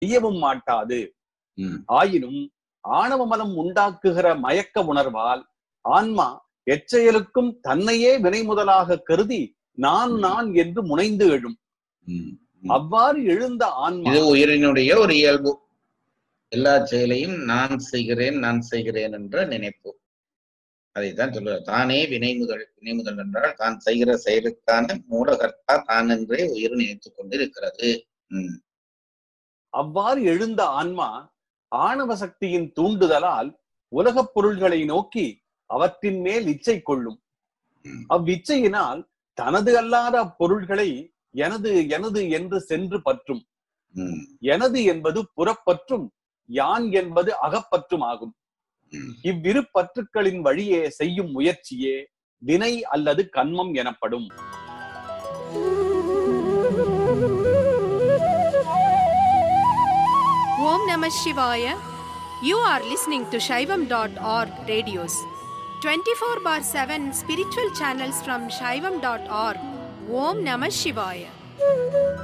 செய்யவும் மாட்டாது ம், ஆயினும் ஆணவ மலம் உண்டாக்குகிற மயக்க உணர்வால் ஆன்மா எச்செயலுக்கும் தன்னையே வினை முதலாக கருதி நான் நான் என்று முனைந்து எழும் ம். அவ்வாறு எழுந்த ஆன்மா இது உயிரினுடைய ஒரு இயல்பு எல்லா செயலையும் நான் செய்கிறேன் நான் செய்கிறேன் என்ற நினைப்பு அதைத்தான் சொல்லுவார் தானே வினை முதல் வினை முதல் என்றால் தான் செய்கிற செயலுக்கான மூலகர்த்தா தான் என்றே உயிர் நினைத்துக் கொண்டிருக்கிறது ம், அவ்வாறு எழுந்த ஆன்மா ஆணவ சக்தியின் தூண்டுதலால் உலகப் பொருள்களை நோக்கி அவற்றின் மேல் இச்சை கொள்ளும் ம். அவ்விச்சையினால் தனது அல்லாத அப்பொருள்களை எனது எனது என்று சென்று பற்றும் ம், எனது என்பது புறப்பற்றும் யான் என்பது அகப்பற்றும் ஆகும் ம். இவ்விரு பற்றுக்களின் வழியே செய்யும் முயற்சியே வினை அல்லது கன்மம் எனப்படும் Om Namah Shivaya. You are listening to Shaivam.org radios. 24 bar 7 spiritual channels from Shaivam.org. Om Namah Shivaya.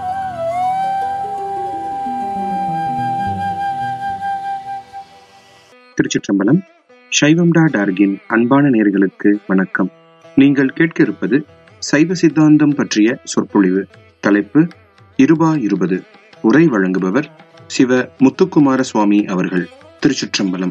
திருச்சிற்றம்பலம் சைவம்டா டார்கின் அன்பான நேர்களுக்கு வணக்கம் நீங்கள் கேட்க இருப்பது சைவ சித்தாந்தம் பற்றிய சொற்பொழிவு தலைப்பு இருபா இருபது உரை வழங்குபவர் சிவ முத்துக்குமார சுவாமி அவர்கள் திருச்சிற்றம்பலம்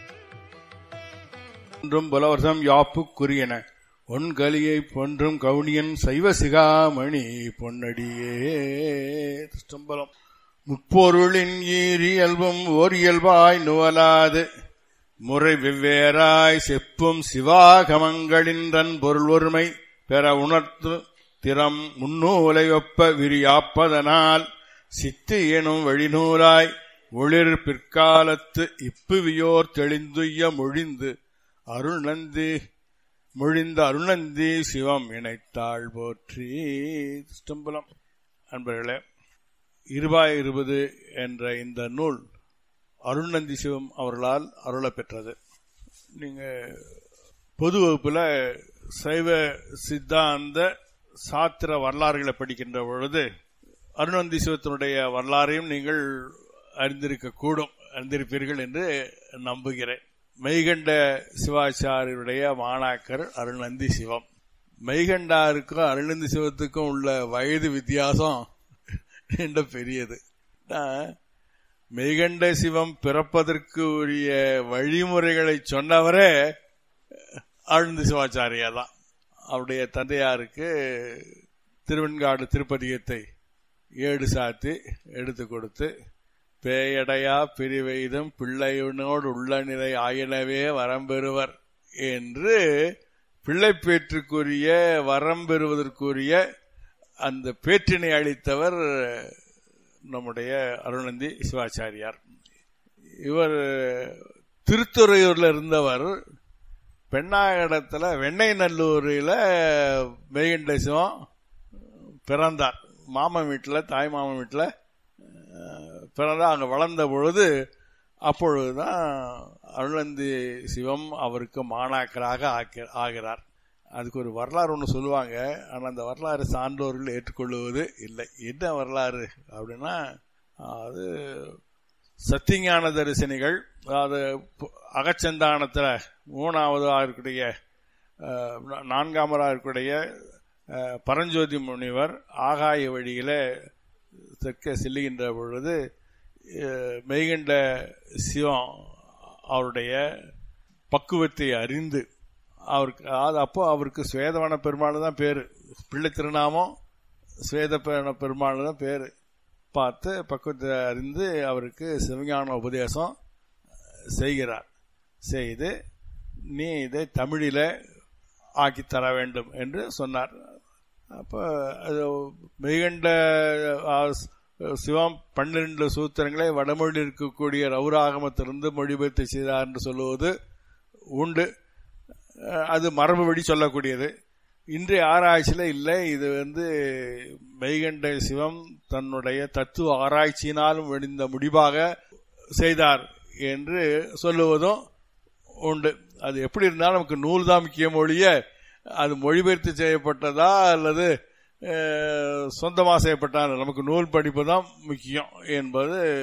ஒன்றும் புலவர்தம் யாப்புக்குரியன ஒன்கலியை பொன்றும் கவுனியன் சைவ சிகாமணி பொன்னடியே திருச்சம்பலம் முப்பொருளின் ஈரியல்பும் ஓர் இயல்பாய் நுவலாது முறை வெவ்வேறாய் செப்பும் சிவாகமங்களின் தன் பொருள் ஒருமை பெற உணர்த்து திறம் முன்னூலை ஒப்ப விரியாப்பதனால் சித்து எனும் வழிநூலாய் ஒளிர் பிற்காலத்து இப்புவியோர் தெளிந்துய்ய மொழிந்து அருள்நந்தி மொழிந்த அருள்நந்தி சிவம் இணைத்தாள் போற்றி ஸ்டம்பலம் அன்பர்களே இருபாய் இருபது என்ற இந்த நூல் அருள்நந்தி சிவம் அவர்களால் அருளப் பெற்றது நீங்க பொது வகுப்புல சைவ சித்தாந்த சாத்திர வரலாறுகளை படிக்கின்ற பொழுது அருணந்தி சிவத்தினுடைய வரலாறையும் நீங்கள் அறிந்திருக்க கூடும் அறிந்திருப்பீர்கள் என்று நம்புகிறேன் மெய்கண்ட சிவாச்சாரியருடைய மாணாக்கர் அருள்நந்தி சிவம் மெய்கண்டாருக்கும் அருள்நந்தி சிவத்துக்கும் உள்ள வயது வித்தியாசம் என்ற பெரியது நான் மெய்கண்ட சிவம் பிறப்பதற்கு உரிய வழிமுறைகளை சொன்னவரே அருள்நந்தி சிவாச்சாரியா தான் அவருடைய தந்தையாருக்கு திருவெண்காடு திருப்பதிகத்தை ஏடு சாத்தி எடுத்து கொடுத்து பேயடையா பிரிவெய்தும் பிள்ளையினோடு உள்ள நிலை ஆயினவே வரம்பெறுவர் என்று பிள்ளை பேற்றுக்குரிய வரம் பெறுவதற்குரிய அந்த பேற்றினை அளித்தவர் நம்முடைய அருணந்தி சிவாச்சாரியார் இவர் திருத்துறையூர்ல இருந்தவர் பெண்ணாகடத்துல வெண்ணெய் நல்லூரில் மெய்கண்ட சிவம் பிறந்தார் மாமன் வீட்டில் தாய் மாமன் வீட்டில் பிறந்தா அங்கே வளர்ந்த பொழுது அப்பொழுதுதான் அருளந்தி சிவம் அவருக்கு மாணாக்கராக ஆக்கி- ஆகிறார் அதுக்கு ஒரு வரலாறு ஒன்று சொல்லுவாங்க ஆனால் அந்த வரலாறு சான்றோர்கள் ஏற்றுக்கொள்வது இல்லை என்ன வரலாறு அப்படின்னா அது சத்தியஞான தரிசனிகள் அதாவது பு- அகச்சந்தானத்தில் மூணாவதாக இருக்கக்கூடிய அஹ், நா- நான்காமதாக இருக்கக்கூடிய அஹ், பரஞ்சோதி முனிவர் ஆகாய வழியில தெற்கே செல்லுகின்ற பொழுது அஹ், மெய்கண்ட சிவம் அவருடைய பக்குவத்தை அறிந்து அவருக்கு அது அப்போ அவருக்கு சுவேதவன பெருமாள் தான் பேரு பிள்ளை திருநாமம் சுவேத பெ- பெருமாள் தான் பேரு பார்த்து பக்குவத்தை அறிந்து அவருக்கு சிவஞான உபதேசம் செய்கிறார் செய்து நீ இதை தமிழில் ஆக்கி தர வேண்டும் என்று சொன்னார் அப்போ அது மெய்கண்ட ஆ, சிவம் பன்னிரண்டு சூத்திரங்களை வடமொழியில் இருக்கக்கூடிய ரவுராகமத்திலிருந்து மொழிபெயர்த்து செய்தார் என்று சொல்லுவது உண்டு அஹ், அது மரபு வழி சொல்லக்கூடியது இன்றைய ஆராய்ச்சியில் இல்லை இது வந்து மெய்கண்ட சிவம் தன்னுடைய தத்துவ ஆராய்ச்சியினாலும் வெளிந்த முடிவாக செய்தார் என்று சொல்லுவதும் உண்டு அது எப்படி இருந்தாலும் நமக்கு நூல் தான் முக்கியம் ஒழிய அது மொழிபெயர்த்து செய்யப்பட்டதா அல்லது அஹ், சொந்தமாக செய்யப்பட்டார் நமக்கு நூல் படிப்பு தான் முக்கியம் என்பது